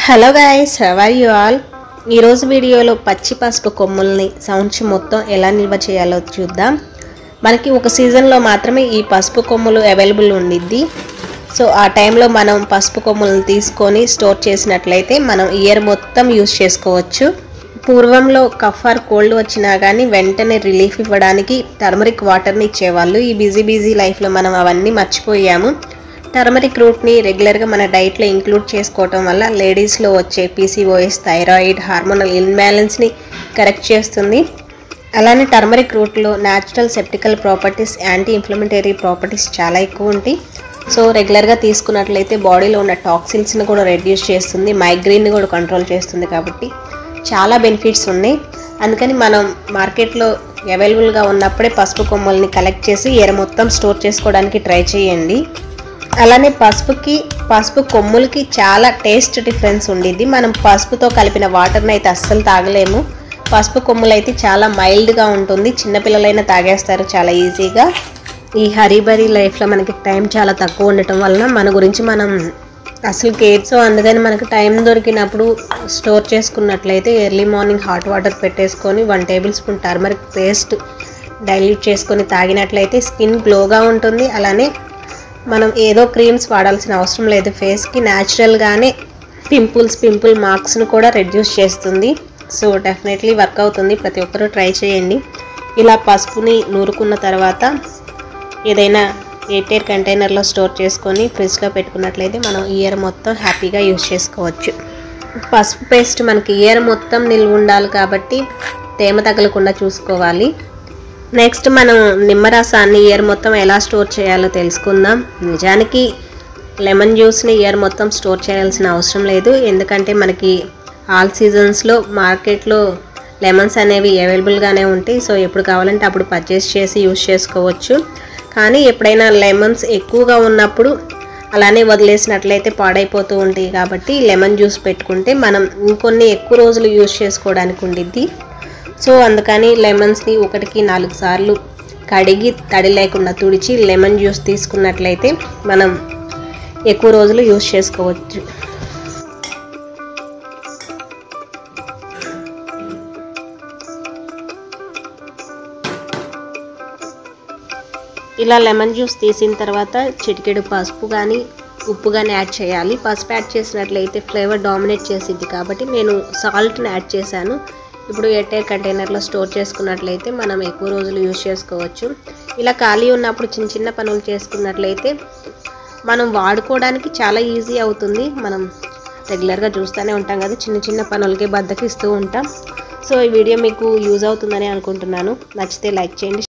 hello guys how are you all ఈరోజు వీడియోలో పచ్చి పసుపు కొమ్ముల్ని సంవత్సరం మొత్తం ఎలా నిల్వ చేయాలో చూద్దాం మనకి ఒక సీజన్లో మాత్రమే ఈ పసుపు కొమ్ములు అవైలబుల్ ఉండిద్ది సో ఆ టైంలో మనం పసుపు కొమ్ములను తీసుకొని స్టోర్ చేసినట్లయితే మనం ఇయర్ మొత్తం యూస్ చేసుకోవచ్చు పూర్వంలో కఫ్ ఆర్ కోల్డ్ వచ్చినా కానీ వెంటనే రిలీఫ్ ఇవ్వడానికి టర్మరిక్ వాటర్ని ఇచ్చేవాళ్ళు ఈ బిజీ బిజీ లైఫ్లో మనం అవన్నీ మర్చిపోయాము టర్మరిక్ రూట్ని రెగ్యులర్గా మన డైట్లో ఇంక్లూడ్ చేసుకోవటం వల్ల లేడీస్లో వచ్చే పీసీఓఎస్ థైరాయిడ్ హార్మోనల్ ఇన్బ్యాలెన్స్ని కరెక్ట్ చేస్తుంది అలానే టర్మరిక్ రూట్లో న్యాచురల్ సెప్టికల్ ప్రాపర్టీస్ యాంటీ ఇన్ఫ్లమేటరీ ప్రాపర్టీస్ చాలా ఎక్కువ ఉంటాయి సో రెగ్యులర్గా తీసుకున్నట్లయితే బాడీలో ఉన్న టాక్సిన్స్ని కూడా రెడ్యూస్ చేస్తుంది మైగ్రెయిన్ని కూడా కంట్రోల్ చేస్తుంది కాబట్టి చాలా బెనిఫిట్స్ ఉన్నాయి అందుకని మనం మార్కెట్లో అవైలబుల్గా ఉన్నప్పుడే పసుపు కొమ్మల్ని కలెక్ట్ చేసి ఎర మొత్తం స్టోర్ చేసుకోవడానికి ట్రై చేయండి అలానే పసుపుకి పసుపు కొమ్ములకి చాలా టేస్ట్ డిఫరెన్స్ ఉండిద్ది మనం పసుపుతో కలిపిన వాటర్ని అయితే అస్సలు తాగలేము పసుపు కొమ్ములు అయితే చాలా మైల్డ్గా ఉంటుంది చిన్నపిల్లలైనా తాగేస్తారు చాలా ఈజీగా ఈ హరీబరీ లైఫ్లో మనకి టైం చాలా తక్కువ ఉండటం వలన మన గురించి మనం అసలు కేర్ సో అందుకని మనకు టైం దొరికినప్పుడు స్టోర్ చేసుకున్నట్లయితే ఎర్లీ మార్నింగ్ హాట్ వాటర్ పెట్టేసుకొని one tablespoon turmeric paste dilute చేసుకొని తాగినట్లయితే స్కిన్ గ్లోగా ఉంటుంది అలానే మనం ఏదో క్రీమ్స్ వాడాల్సిన అవసరం లేదు ఫేస్కి న్యాచురల్గానే పింపుల్స్ పింపుల్ మార్క్స్ను కూడా రెడ్యూస్ చేస్తుంది సో డెఫినెట్లీ వర్క్ అవుతుంది ప్రతి ఒక్కరూ ట్రై చేయండి ఇలా పసుపుని నూరుకున్న తర్వాత ఏదైనా ఎయిర్ కంటైనర్లో స్టోర్ చేసుకొని ఫ్రిడ్జ్లో పెట్టుకున్నట్లయితే మనం ఇయర్ మొత్తం హ్యాపీగా యూజ్ చేసుకోవచ్చు పసుపు పేస్ట్ మనకి ఇయర్ మొత్తం నిల్వ ఉండాలి కాబట్టి తేమ తగలకుండా చూసుకోవాలి నెక్స్ట్ మనం నిమ్మరసాన్ని ఇయర్ మొత్తం ఎలా స్టోర్ చేయాలో తెలుసుకుందాం నిజానికి లెమన్ జ్యూస్ని ఇయర్ మొత్తం స్టోర్ చేయాల్సిన అవసరం లేదు ఎందుకంటే మనకి ఆల్ సీజన్స్లో మార్కెట్లో లెమన్స్ అనేవి అవైలబుల్గానే ఉంటాయి సో ఎప్పుడు కావాలంటే అప్పుడు పర్చేస్ చేసి యూస్ చేసుకోవచ్చు కానీ ఎప్పుడైనా లెమన్స్ ఎక్కువగా ఉన్నప్పుడు అలానే వదిలేసినట్లయితే పాడైపోతూ ఉంటాయి కాబట్టి లెమన్ జ్యూస్ పెట్టుకుంటే మనం ఇంకొన్ని ఎక్కువ రోజులు యూస్ చేసుకోవడానికి ఉండిద్ది సో అందుకని లెమన్స్ని ఒకటికి నాలుగు సార్లు కడిగి తడి లేకుండా తుడిచి లెమన్ జ్యూస్ తీసుకున్నట్లయితే మనం ఎక్కువ రోజులు యూస్ చేసుకోవచ్చు ఇలా లెమన్ జ్యూస్ తీసిన తర్వాత చిటికెడు పసుపు కానీ ఉప్పు కానీ యాడ్ చేయాలి పసుపు యాడ్ చేసినట్లయితే ఫ్లేవర్ డామినేట్ చేసిద్ది కాబట్టి నేను సాల్ట్ని యాడ్ చేశాను ఇప్పుడు ఎయిర్ కంటైనర్లో స్టోర్ చేసుకున్నట్లయితే మనం ఎక్కువ రోజులు యూజ్ చేసుకోవచ్చు ఇలా ఖాళీ ఉన్నప్పుడు చిన్న చిన్న పనులు చేసుకున్నట్లయితే మనం వాడుకోవడానికి చాలా ఈజీ అవుతుంది మనం రెగ్యులర్గా చూస్తూనే ఉంటాం కదా చిన్న చిన్న పనులకే బద్దకిస్తూ ఉంటాం సో ఈ వీడియో మీకు యూజ్ అవుతుందని అనుకుంటున్నాను నచ్చితే లైక్ చేయండి